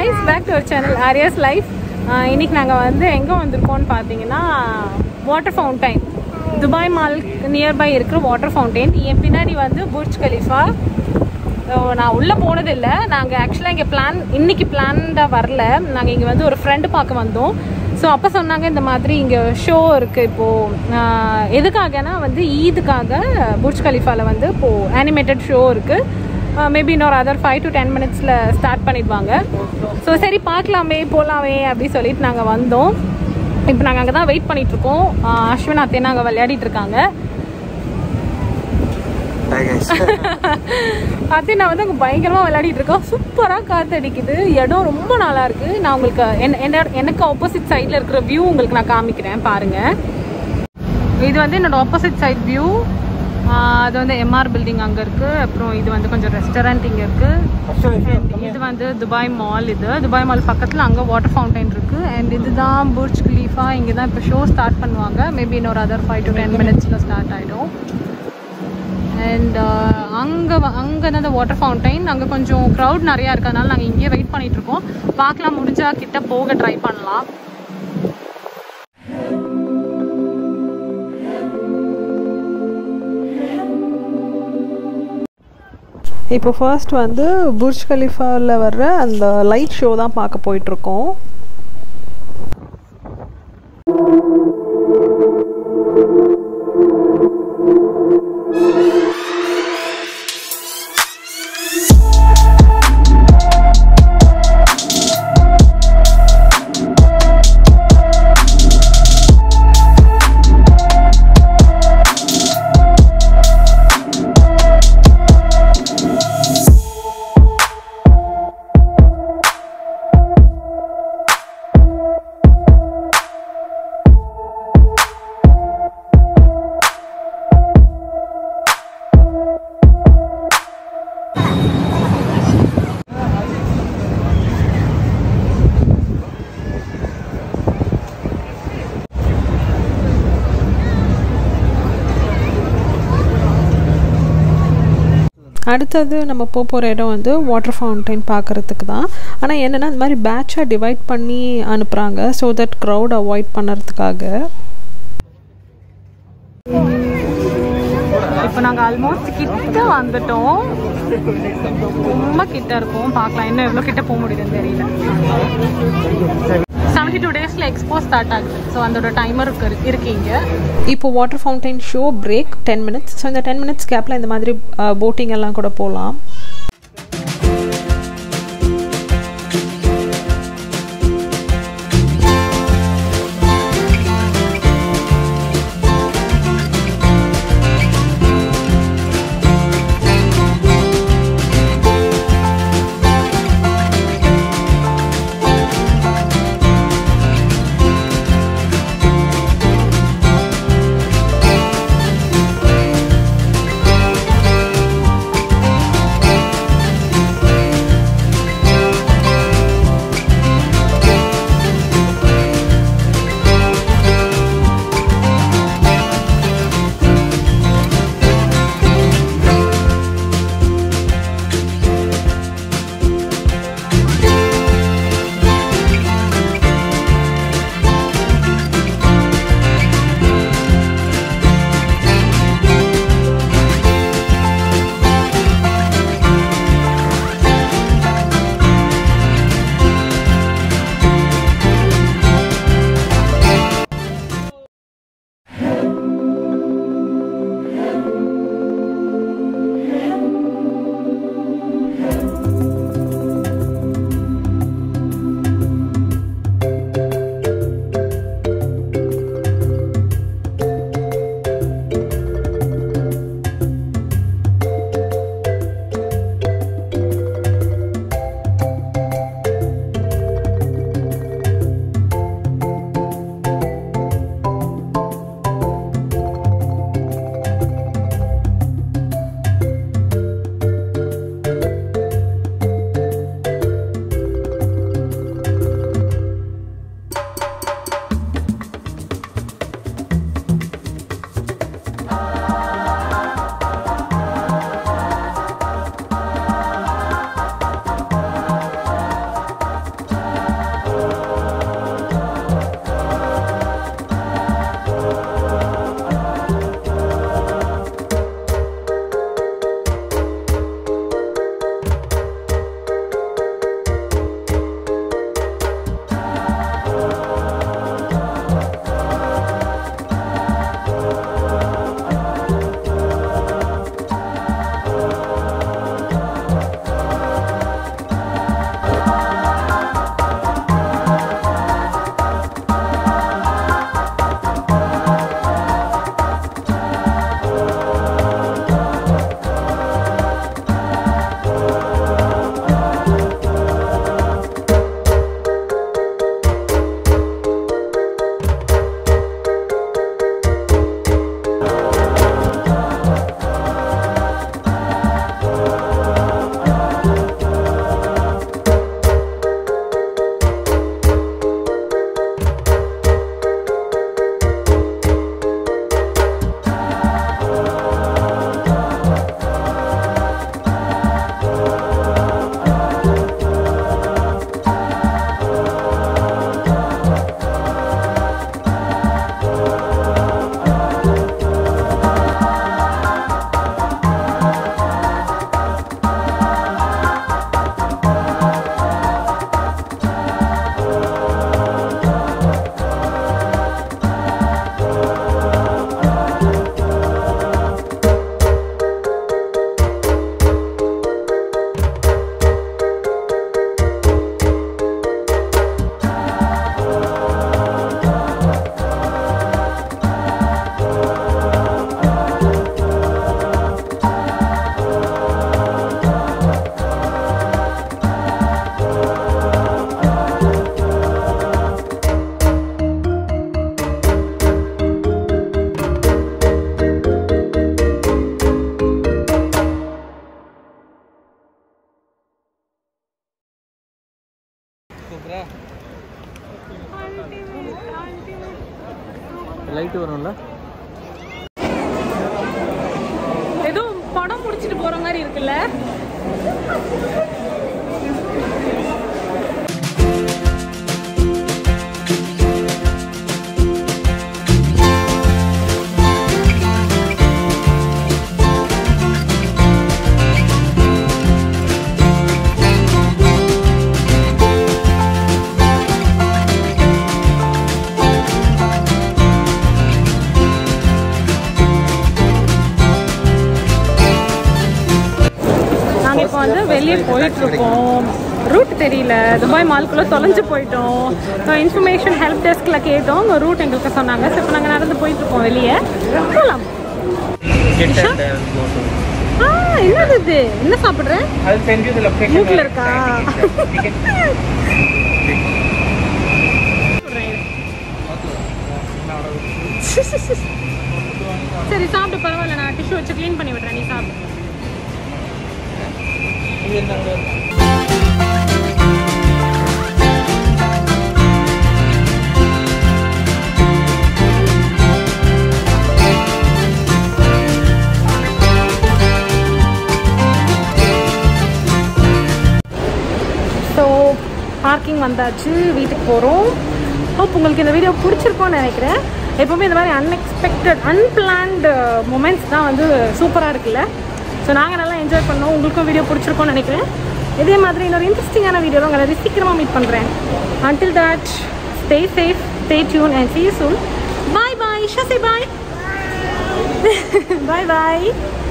Guys back to our channel Arya's life இன்னைக்கு நாங்கள் வந்து எங்கே வந்திருக்கோம்னு பார்த்தீங்கன்னா water fountain Dubai mall nearby இருக்கிற வாட்டர் ஃபவுண்டைன் என் பின்னாடி வந்து புர்ஜ் கலிஃபா ஸோ நான் உள்ளே போனதில்லை நாங்கள் ஆக்சுவலாக இங்கே பிளான் இன்னைக்கு பிளான்டாக வரல நாங்கள் இங்கே வந்து ஒரு ஃப்ரெண்டு பார்க்க வந்தோம் ஸோ அப்போ சொன்னாங்க இந்த மாதிரி இங்கே ஷோ இருக்குது இப்போது எதுக்காகனா வந்து ஈதுக்காக புர்ஜ் கலிஃபாவில் வந்து இப்போது அனிமேட்டட் ஷோ இருக்குது மேபி இன்னொரு அதர் ஃபைவ் டு டென் மினிட்ஸில் ஸ்டார்ட் பண்ணிடுவாங்க ஸோ சரி பார்க்கலாமே போகலாமே அப்படி சொல்லிட்டு நாங்கள் வந்தோம் இப்போ நாங்கள் அங்கே தான் வெயிட் பண்ணிகிட்ருக்கோம் அஸ்வின் அத்தையும் நாங்கள் விளையாடிட்டு இருக்காங்க Hi guys. அத்தை நான் வந்து அங்கே பயங்கரமாக விளையாடிட்டு இருக்கோம் சூப்பராக காற்று அடிக்குது இடம் ரொம்ப நல்லா இருக்கு நான் உங்களுக்கு என்ன என்ன- எனக்கு ஆப்போசிட் சைடில் இருக்கிற வியூ உங்களுக்கு நான் காமிக்கிறேன் பாருங்கள் இது வந்து என்னோட ஆப்போசிட் சைட் வியூ அது வந்து எம்ஆர் பில்டிங் அங்கே இருக்குது அப்புறம் இது வந்து கொஞ்சம் ரெஸ்டாரண்ட் இங்கே இருக்குது இது வந்து துபாய் மால் இது துபாய் மால் பக்கத்தில் அங்கே வாட்டர் ஃபவுண்டைன் இருக்குது அண்ட் இதுதான் புர்ஜ் கலீஃபா இங்கே தான் இப்போ ஷோ ஸ்டார்ட் பண்ணுவாங்க மேபி இன்னொரு அதர் ஃபைவ் டு டென் மினிட்ஸில் ஸ்டார்ட் ஆகிடும் அண்ட் அங்கே அங்கே தான் அந்த வாட்டர் ஃபவுண்டைன் அங்கே கொஞ்சம் க்ரௌட் நிறையா இருக்கிறதுனால நாங்கள் இங்கேயே வெயிட் பண்ணிட்டு இருக்கோம் பார்க்கலாம் முடிஞ்சா கிட்ட போக ட்ரை பண்ணலாம் இப்போ ஃபர்ஸ்ட் வந்து புர்ஜ் கலிஃபாவில் வர்ற அந்த லைட் ஷோ தான் பார்க்க போயிட்டுருக்கோம் அடுத்தது நம்ம போக போகிற இடம் வந்து வாட்டர் ஃபவுண்டைன் பார்க்குறதுக்கு தான் ஆனால் என்னென்னா இந்த மாதிரி பேட்சாக டிவைட் பண்ணி அனுப்புகிறாங்க ஸோ தட் க்ரௌட் அவாய்ட் பண்ணுறதுக்காக இப்போ நாங்கள் ஆல்மோஸ்ட் கிட்ட வந்துட்டோம் ரொம்ப கிட்ட இருக்கோம் பார்க்கலாம் இன்னும் எவ்வளோ கிட்ட போக முடியுதுன்னு தெரியல செவன்டி டூ டேஸில் எக்ஸ்போ ஸ்டார்ட் ஆகுது ஸோ அதோட டைமர் இருக்கு இருக்கீங்க இப்போ water fountain show break ten minutes so இந்த டென் மினிட்ஸ் கேப்பில் இந்த மாதிரி போட்டிங் எல்லாம் கூட போகலாம் லைட் வரும்ல ஏதோ படம் முடிச்சிட்டு போற மாதிரி இருக்குல்ல நாங்க இப்போ வந்து வெளியே போயிட்டு இருக்கோம் ரூட் தெரியல துபாய் மால்குள்ள தொலைஞ்சு போயிட்டோம் இன்ஃபர்மேஷன் ஹெல்ப் டெஸ்க்ல கேட்டோம் உங்க ரூட் எங்களுக்கு சொன்னாங்க ஸோ இப்போ நாங்கள் நடந்து போயிட்டு இருக்கோம் வெளியே போகலாம் Get and uh, go to. ஆ என்னது இது என்ன சாப்பிட்ற I'll send you the location. மூக்குல where இருக்கா? exactly it is. Ticket. சரி சாப்பிட்டு பரவாயில்ல நான் டிஷ்யூ வச்சு க்ளீன் பண்ணி விடுறேன் நீ சாப்பிடு இது என்ன ஸோ பார்க்கிங் வந்தாச்சு வீட்டுக்கு போகிறோம் ஹோப் உங்களுக்கு இந்த வீடியோ பிடிச்சிருக்கோன்னு நினைக்கிறேன் எப்போவுமே இந்த மாதிரி அன்எக்ஸ்பெக்டட் அன்பிளான்டு மூமெண்ட்ஸ் தான் வந்து சூப்பராக இருக்குல்ல ஸோ நாங்கள் நல்லா என்ஜாய் பண்ணோம் உங்களுக்கும் வீடியோ பிடிச்சிருக்கோன்னு நினைக்கிறேன் இதே மாதிரி இன்னொரு இன்ட்ரெஸ்டிங்கான வீடியோவில் உங்களை சீக்கிரமாக மீட் பண்ணுறேன் until that stay safe stay tuned and see you soon bye bye ஷா say பாய் பாய் பாய்